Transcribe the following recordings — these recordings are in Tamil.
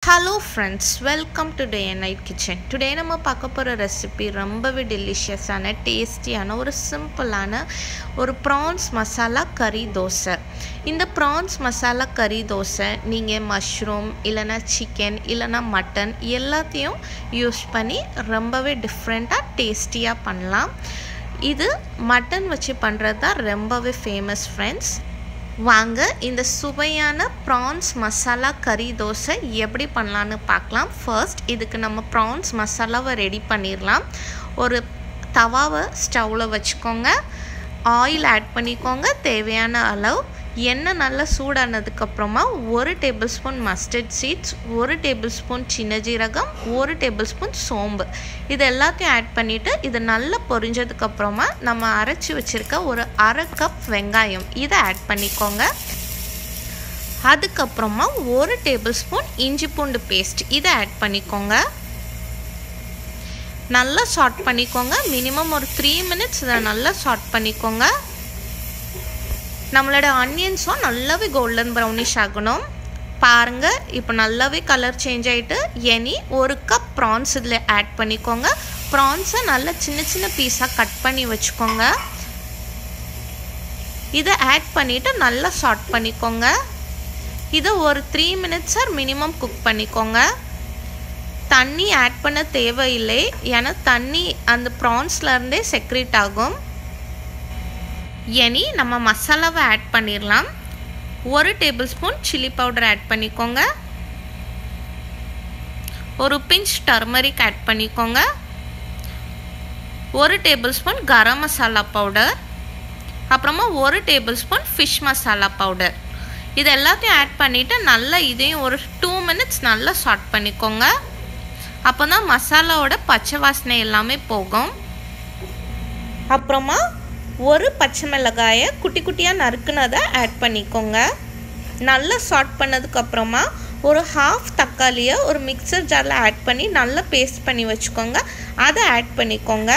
hello friends welcome to day and night kitchen today நம்ம பார்க்க போகிற ரெசிபி ரொம்பவே டெலிஷியஸான டேஸ்டியான ஒரு சிம்பிளான ஒரு ப்ரான்ஸ் மசாலா கறி தோசை இந்த ப்ரான்ஸ் மசாலா கறி தோசை நீங்கள் மஷ்ரூம் இல்லைனா சிக்கன் இல்லைனா மட்டன் எல்லாத்தையும் யூஸ் பண்ணி ரொம்பவே டிஃப்ரெண்ட்டாக டேஸ்டியாக பண்ணலாம் இது மட்டன் வச்சு பண்ணுறது தான் ரொம்பவே ஃபேமஸ் ஃப்ரெண்ட்ஸ் வாங்க இந்த சுவையான ப்ரான்ஸ் மசாலா கறி தோசை எப்படி பண்ணலான்னு பார்க்கலாம் ஃபர்ஸ்ட் இதுக்கு நம்ம ப்ரான்ஸ் மசாலாவை ரெடி பண்ணிடலாம் ஒரு தவாவை ஸ்டவ்வில் வச்சுக்கோங்க ஆயில் ஆட் பண்ணிக்கோங்க தேவையான அளவு எண்ணெய் நல்லா சூடானதுக்கப்புறமா ஒரு டேபிள் ஸ்பூன் மஸ்டர்ட் சீட்ஸ் ஒரு டேபிள் ஸ்பூன் சின்ன ஜீரகம் ஒரு டேபிள் ஸ்பூன் சோம்பு இது எல்லாத்தையும் ஆட் பண்ணிவிட்டு இது நல்லா பொரிஞ்சதுக்கப்புறமா நம்ம அரைச்சி வச்சுருக்க ஒரு அரை கப் வெங்காயம் இதை ஆட் பண்ணிக்கோங்க அதுக்கப்புறமா ஒரு டேபிள் ஸ்பூன் இஞ்சி பூண்டு பேஸ்ட் இதை ஆட் பண்ணிக்கோங்க நல்லா ஷார்ட் பண்ணிக்கோங்க மினிமம் ஒரு த்ரீ மினிட்ஸ் இதை நல்லா ஷார்ட் பண்ணிக்கோங்க நம்மளோட ஆனியன்ஸும் நல்லாவே கோல்டன் ப்ரௌனிஷ் ஆகணும் பாருங்கள் இப்போ நல்லாவே கலர் சேஞ்ச் ஆகிட்டு எனி ஒரு கப் ப்ரான்ஸ் இதில் ஆட் பண்ணிக்கோங்க ப்ரான்ஸை நல்லா சின்ன சின்ன பீஸாக கட் பண்ணி வச்சுக்கோங்க இதை ஆட் பண்ணிவிட்டு நல்லா ஷார்ட் பண்ணிக்கோங்க இதை ஒரு three minutes or minimum cook பண்ணிக்கோங்க தண்ணி ஆட் பண்ண தேவையில்லை ஏன்னா தண்ணி அந்த ப்ரான்ஸ்லேருந்தே செக்ரேட் ஆகும் இனி நம்ம மசாலாவை ஆட் பண்ணிடலாம் ஒரு tablespoon chilli powder add பண்ணிக்கோங்க ஒரு பிஞ்ச் டர்மரிக் ஆட் பண்ணிக்கோங்க ஒரு tablespoon garam masala powder அப்புறமா ஒரு tablespoon fish masala powder இது எல்லாத்தையும் ஆட் பண்ணிவிட்டு நல்லா இதையும் ஒரு டூ மினிட்ஸ் நல்லா ஷார்ட் பண்ணிக்கோங்க அப்போ தான் மசாலாவோட பச்சை வாசனை எல்லாமே போகும் அப்புறமா ஒரு பச்சை மிளகாயை குட்டி குட்டியாக நறுக்குனதை ஆட் பண்ணிக்கோங்க நல்லா சாட் பண்ணதுக்கப்புறமா ஒரு ஹாஃப் தக்காளியை ஒரு மிக்சர் ஜாரில் ஆட் பண்ணி நல்லா பேஸ்ட் பண்ணி வச்சுக்கோங்க அதை ஆட் பண்ணிக்கோங்க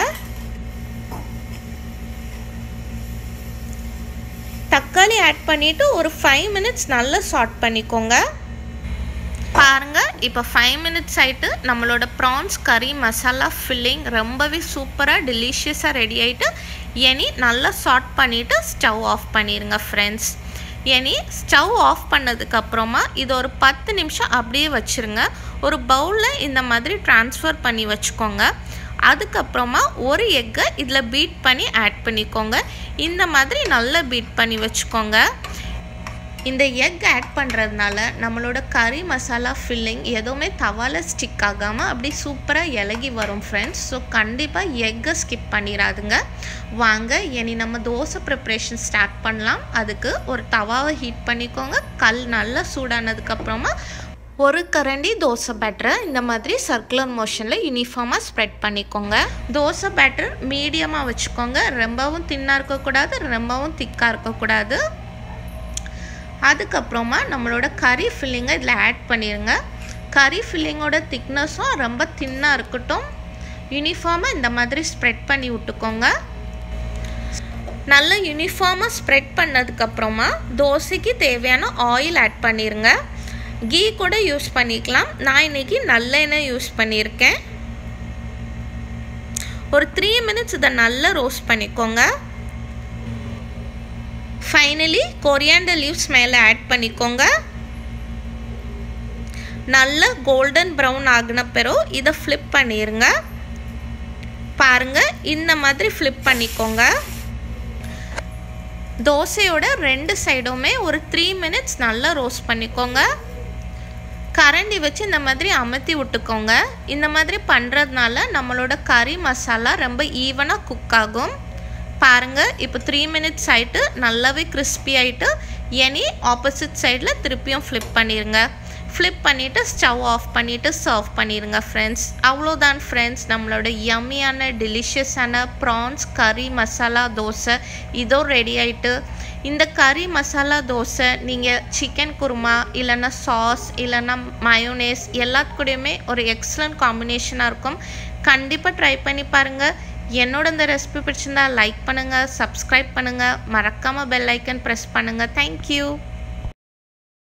தக்காளி ஆட் பண்ணிவிட்டு ஒரு ஃபைவ் மினிட்ஸ் நல்லா சாட் பண்ணிக்கோங்க பாருங்கள் இப்போ ஃபைவ் மினிட்ஸ் ஆகிட்டு நம்மளோட ப்ரான்ஸ் கறி மசாலா ஃபில்லிங் ரொம்பவே சூப்பராக டெலிஷியஸாக ரெடி ஆகிட்டு இனி நல்லா சாட் பண்ணிவிட்டு ஸ்டவ் ஆஃப் பண்ணிடுங்க ஃப்ரெண்ட்ஸ் இனி ஸ்டவ் ஆஃப் பண்ணதுக்கப்புறமா இது ஒரு பத்து நிமிஷம் அப்படியே வச்சுருங்க ஒரு பவுலில் இந்த மாதிரி ட்ரான்ஸ்ஃபர் பண்ணி வச்சுக்கோங்க அதுக்கப்புறமா ஒரு எக்கை இதில் பீட் பண்ணி ஆட் பண்ணிக்கோங்க இந்த மாதிரி நல்லா பீட் பண்ணி வச்சுக்கோங்க இந்த எக் ஆட் பண்ணுறதுனால நம்மளோட கறி மசாலா ஃபில்லிங் எதுவுமே தவால ஸ்டிக் ஆகாமல் அப்படி சூப்பராக இலகி வரும் ஃப்ரெண்ட்ஸ் ஸோ கண்டிப்பாக எக்கை ஸ்கிப் பண்ணிடாதுங்க வாங்க இனி நம்ம தோசை ப்ரிப்ரேஷன் ஸ்டார்ட் பண்ணலாம் அதுக்கு ஒரு தவாவை ஹீட் பண்ணிக்கோங்க கல் நல்லா சூடானதுக்கப்புறமா ஒரு கரண்டி தோசை பேட்டரை இந்த மாதிரி சர்க்குலர் மோஷனில் யூனிஃபார்மாக ஸ்ப்ரெட் பண்ணிக்கோங்க தோசை பேட்டர் மீடியமாக வச்சுக்கோங்க ரொம்பவும் தின்னாக இருக்கக்கூடாது ரொம்பவும் திக்காக இருக்கக்கூடாது அதுக்கப்புறமா நம்மளோட கறி ஃபில்லிங்கை இதில் ஆட் பண்ணிடுங்க கறி ஃபில்லிங்கோட திக்னஸும் ரொம்ப தின்னாக இருக்கட்டும் யூனிஃபார்மாக இந்த மாதிரி ஸ்ப்ரெட் பண்ணி விட்டுக்கோங்க நல்லா யூனிஃபார்மாக ஸ்ப்ரெட் பண்ணதுக்கப்புறமா தோசைக்கு தேவையான ஆயில் ஆட் பண்ணிடுங்க கீ கூட யூஸ் பண்ணிக்கலாம் நான் இன்றைக்கி நல்லெண்ணெய் யூஸ் பண்ணியிருக்கேன் ஒரு த்ரீ மினிட்ஸ் இதை நல்லா ரோஸ்ட் பண்ணிக்கோங்க ஃபைனலி கொரியாண்டர் லீவ்ஸ் மேலே ஆட் பண்ணிக்கோங்க நல்ல கோல்டன் ப்ரௌன் ஆகின பிறகு இதை ஃப்ளிப் பண்ணிடுங்க பாருங்கள் இந்த மாதிரி ஃப்ளிப் பண்ணிக்கோங்க தோசையோட ரெண்டு சைடுமே ஒரு த்ரீ மினிட்ஸ் நல்லா ரோஸ்ட் பண்ணிக்கோங்க கரண்டி வச்சு இந்த மாதிரி அமர்த்தி விட்டுக்கோங்க இந்த மாதிரி பண்ணுறதுனால நம்மளோட கறி மசாலா ரொம்ப ஈவனாக குக் ஆகும் பாருங்கள் இப்போ த்ரீ மினிட்ஸ் ஆகிட்டு நல்லாவே கிறிஸ்பி ஆகிட்டு இனி ஆப்போசிட் சைடில் திருப்பியும் ஃப்ளிப் பண்ணிடுங்க ஃப்ளிப் பண்ணிவிட்டு ஸ்டவ் ஆஃப் பண்ணிவிட்டு சர்வ் பண்ணிடுங்க ஃப்ரெண்ட்ஸ் அவ்வளோதான் ஃப்ரெண்ட்ஸ் நம்மளோட யம்மியான டெலிஷியஸான ப்ரான்ஸ் கறி மசாலா தோசை இதோ ரெடி ஆகிட்டு இந்த கறி மசாலா தோசை நீங்கள் சிக்கன் குருமா இல்லைன்னா சாஸ் இல்லைன்னா மயோனேஸ் எல்லாத்துக்கூடையுமே ஒரு எக்ஸலண்ட் காம்பினேஷனாக இருக்கும் கண்டிப்பாக ட்ரை பண்ணி பாருங்கள் என்னோட இந்த ரெசிபி பிடிச்சிருந்தா லைக் பண்ணுங்கள் சப்ஸ்கிரைப் பண்ணுங்கள் மறக்காமல் பெல் ஐக்கன் ப்ரெஸ் பண்ணுங்கள் தேங்க்யூ